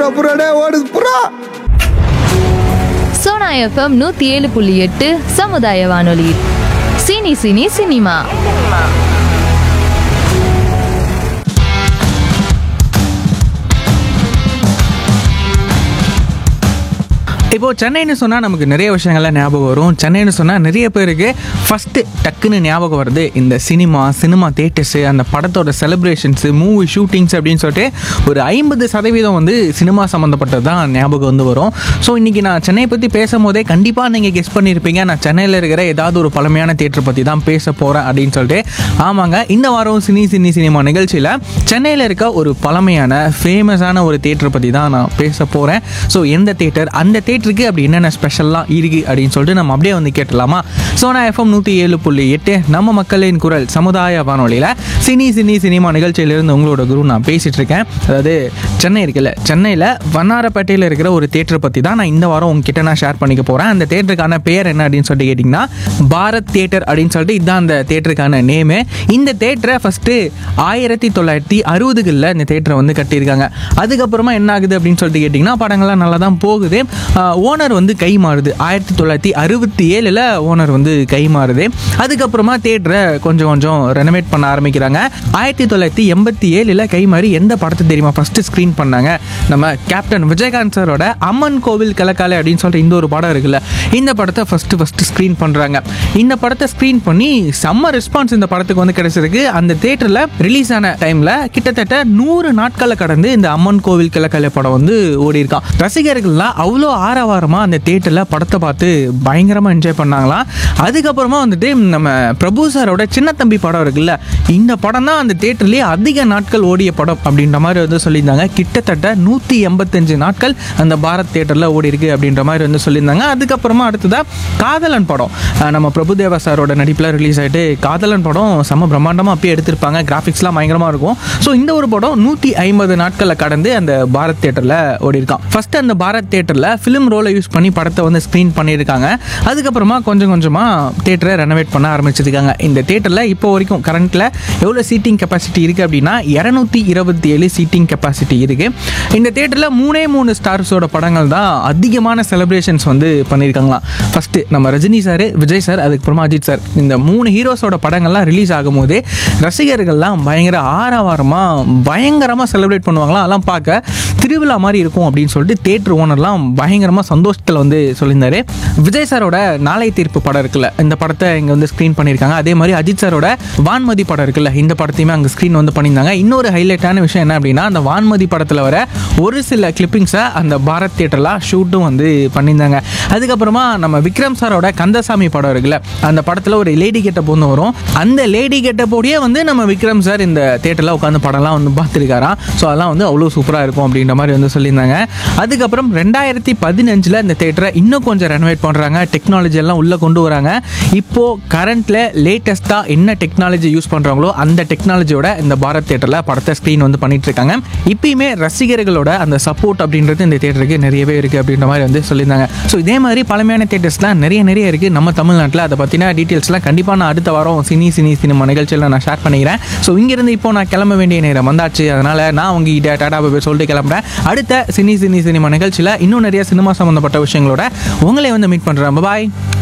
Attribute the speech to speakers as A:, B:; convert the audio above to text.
A: புறா புறாடே ஓடுது புறா
B: சோனா எஃப்எம் நூத்தி ஏழு புள்ளி எட்டு சமுதாய வானொலி சினி சினி சினிமா
C: இப்போ சென்னைன்னு சொன்னால் நமக்கு நிறைய விஷயங்கள்லாம் ஞாபகம் வரும் சென்னைன்னு சொன்னால் நிறைய பேருக்கு ஃபஸ்ட்டு டக்குன்னு ஞாபகம் வருது இந்த சினிமா சினிமா தேட்டர்ஸு அந்த படத்தோட செலிப்ரேஷன்ஸு மூவி ஷூட்டிங்ஸ் அப்படின்னு சொல்லிட்டு ஒரு ஐம்பது சதவீதம் வந்து சினிமா சம்மந்தப்பட்டது தான் ஞாபகம் வந்து வரும் ஸோ இன்றைக்கி நான் சென்னையை பற்றி பேசும்போதே கண்டிப்பாக நீங்கள் கெஸ் பண்ணியிருப்பீங்க நான் சென்னையில் இருக்கிற ஏதாவது ஒரு பழமையான தேட்டர் பற்றி தான் பேச போகிறேன் அப்படின்னு சொல்லிட்டு ஆமாங்க இந்த வாரம் சினி சினி சினிமா நிகழ்ச்சியில் சென்னையில் இருக்க ஒரு பழமையான ஃபேமஸான ஒரு தேட்டர் பற்றி தான் நான் பேச போகிறேன் ஸோ எந்த தேட்டர் அந்த தேட்டருக்கு அப்படி என்னென்ன ஸ்பெஷல்லாம் இருக்குது அப்படின்னு சொல்லிட்டு நம்ம அப்படியே வந்து கேட்டலாமா சோனா எஃப்எம் நூற்றி ஏழு புள்ளி எட்டு நம்ம மக்களின் குரல் சமுதாய வானொலியில் சினி சினி சினிமா நிகழ்ச்சியிலிருந்து உங்களோட குரு நான் பேசிகிட்டு இருக்கேன் அதாவது சென்னை இருக்குல்ல சென்னையில் வண்ணாரப்பேட்டையில் இருக்கிற ஒரு தேட்டர் பற்றி தான் நான் இந்த வாரம் உங்ககிட்ட நான் ஷேர் பண்ணிக்க போகிறேன் அந்த தேட்டருக்கான பேர் என்ன அப்படின்னு சொல்லிட்டு கேட்டிங்கன்னா பாரத் தேட்டர் அப்படின்னு சொல்லிட்டு இதுதான் அந்த தேட்டருக்கான நேமு இந்த தேட்டரை ஃபஸ்ட்டு ஆயிரத்தி தொள்ளாயிரத்தி அறுபதுகளில் இந்த தேட்டரை வந்து கட்டியிருக்காங்க அதுக்கப்புறமா என்ன ஆகுது அப்படின்னு சொல்லிட்டு கேட்டிங்கன்னா படங்கள்லாம் நல்லா தான் போகுது ஓனர் வந்து கை மாறுது ஆயிரத்தி தொள்ளாயிரத்தி அறுபத்தி ஏழில் ஓனர் வந்து கை மாறுது அதுக்கப்புறமா தேட்டரை கொஞ்சம் கொஞ்சம் ரெனோவேட் பண்ண ஆரம்பிக்கிறாங்க ஆயிரத்தி தொள்ளாயிரத்தி எண்பத்தி ஏழில் கை மாறி எந்த படத்தை தெரியுமா ஃபஸ்ட்டு ஸ்க்ரீன் பண்ணாங்க நம்ம கேப்டன் விஜயகாந்த் சாரோட அம்மன் கோவில் கலக்காலை அப்படின்னு சொல்லிட்டு இந்த ஒரு படம் இருக்குல்ல இந்த படத்தை ஃபஸ்ட்டு ஃபஸ்ட்டு ஸ்க்ரீன் பண்ணுறாங்க இந்த படத்தை ஸ்க்ரீன் பண்ணி செம்ம ரெஸ்பான்ஸ் இந்த படத்துக்கு வந்து கிடைச்சிருக்கு அந்த தேட்டரில் ரிலீஸ் ஆன டைமில் கிட்டத்தட்ட நூறு நாட்களை கடந்து இந்த அம்மன் கோவில் கிழக்கலை படம் வந்து ஓடி இருக்கான் ரசிகர்கள்லாம் அவ்வளோ ஆரவாரமாக அந்த தேட்டரில் படத்தை பார்த்து பயங்கரமாக என்ஜாய் பண்ணாங்களாம் அதுக்கப்புறமா வந்துட்டு நம்ம பிரபு சாரோட சின்ன தம்பி படம் இருக்குல்ல இந்த படம் தான் அந்த தேட்டர்லேயே அதிக நாட்கள் ஓடிய படம் அப்படின்ற மாதிரி வந்து சொல்லியிருந்தாங்க கிட்டத்தட்ட நூற்றி எண்பத்தஞ்சு நாட்கள் அந்த பாரத் தேட்டரில் ஓடி இருக்கு அப்படின்ற மாதிரி வந்து சொல்லியிருந்தாங்க அதுக்கப்புறமா அடுத்ததாக காதலன் படம் அஹ் நம்ம பிரபுதேவா சாரோட நடிப்பில் ரிலீஸ் ஆகிட்டு காதலன் படம் செம்ம பிரம்மாண்டமாக அப்பயே எடுத்திருப்பாங்க கிராஃபிக்ஸ்லாம் பயங்கரமாக இருக்கும் ஸோ இந்த ஒரு படம் நூற்றி ஐம்பது நாட்களை கடந்து அந்த பாரத் தேட்டரில் ஓடி இருக்கான் ஃபர்ஸ்ட் அந்த பாரத் தேட்டரில் ஃபிலிம் ரோலை யூஸ் பண்ணி படத்தை வந்து ஸ்க்ரீன் பண்ணியிருக்காங்க அதுக்கப்புறமா கொஞ்சம் கொஞ்சமாக தேட்டரை ரெனோவேட் பண்ண ஆரம்பிச்சிருக்காங்க இந்த தேட்டரில் இப்போ வரைக்கும் கரண்ட்டில் எவ்வளோ சீட்டிங் கெப்பாசிட்டி இருக்குது அப்படின்னா இரநூத்தி இருபத்தி ஏழு சீட்டிங் கெப்பாசிட்டி இருக்குது இந்த தேட்டரில் மூணே மூணு ஸ்டார்ஸோட படங்கள் தான் அதிகமான செலிப்ரேஷன்ஸ் வந்து பண்ணியிருக்காங்களாம் ஃபஸ்ட்டு நம்ம ரஜினி சார் விஜய் சார் அதுக்கப்புறமா அஜித் சார் இந்த மூணு ஹீரோஸோட படங்கள்லாம் ரிலீஸ் ஆகும்போது ரசிகர்கள்லாம் பயங்கர ஆரவாரமாக பயங்கரமாக செலிப்ரேட் பண்ணுவாங்களாம் அதெல்லாம் பார்க்க திருவிழா மாதிரி இருக்கும் அப்படின்னு சொல்லிட்டு தேட்டர் ஓனர்லாம் பயங்கரமாக சந்தோஷத்தில் வந்து சொல்லியிருந்தாரு விஜய் சாரோட நாளை தீர்ப்பு படம் இருக்குல்ல இந்த படத்தை இங்கே வந்து ஸ்க்ரீன் பண்ணியிருக்காங்க அதே மாதிரி அஜித் சாரோட வான்மதி படம் இருக்குல்ல இந்த படத்தையுமே அங்கே ஸ்க்ரீன் வந்து பண்ணியிருந்தாங்க இன்னொரு ஹைலைட்டான விஷயம் என்ன அப்படின்னா அந்த வான்மதி படத்தில் வர ஒரு சில கிளிப்பிங்ஸை அந்த பாரத் தேட்டரில் ஷூட்டும் வந்து பண்ணியிருந்தாங்க அதுக்கப்புறமா நம்ம விக்ரம் சாரோட கந்தசாமி படம் இருக்குல்ல அந்த படத்தில் ஒரு லேடி கெட்டப் ஒன்று வரும் அந்த லேடி கெட்டப்போடையே வந்து நம்ம விக்ரம் சார் இந்த தேட்டரில் உட்காந்து படம்லாம் வந்து பார்த்துருக்காராம் ஸோ அதெல்லாம் வந்து அவ்வளோ சூப்பராக இருக்கும் அப்படின்ற மாதிரி வந்து சொல்லியிருந்தாங்க அதுக்கப்புறம் ரெண்டாயிரத்தி பதினஞ்சில் இந்த தேட்டரை இன்னும் கொஞ்சம் ரெனோவேட் பண்ணுறாங்க டெக்னாலஜி எல்லாம் உள்ளே கொண்டு வராங்க இப்போது கரண்ட்டில் லேட்டஸ்ட்டாக என்ன டெக்னாலஜி யூஸ் பண்ணுறாங்களோ அந்த டெக்னாலஜியோட இந்த பாரத் தேட்டரில் படத்தை ஸ்க்ரீன் வந்து பண்ணிட்டு இருக்காங்க இப்பயுமே ரசிகர்களோட அந்த சப்போர்ட் அப்படின்றது இந்த தேட்டருக்கு நிறையவே இருக்குது அப்படின்ற மாதிரி வந்து சொல்லியிருந்தாங்க ஸோ இதே மாதிரி பழமையான தேட்டர்ஸ்லாம் நிறைய நிறைய இருக்குது நம்ம தமிழ்நாட்டில் அதை பற்றின டீட்டெயில்ஸ்லாம் கண்டிப்பாக நான் அடுத்த வாரம் சினி சினி சினிமா நிகழ்ச்சியில் நான் ஷேர் பண்ணிக்கிறேன் ஸோ இங்கேருந்து இப்போ நான் கிளம்ப வேண்டிய நேரம் வந்தாச்சு அதனால் நான் உங்ககிட்ட டாடா பாய் சொல்லிட்டு கிளம்புறேன் அடுத்த சினி சினி சினிமா நிகழ்ச்சியில் இன்னும் நிறைய சினிமா சம்மந்தப்பட்ட விஷயங்களோட உங்களை வந்து மீட் பண்ணுறேன் பாய்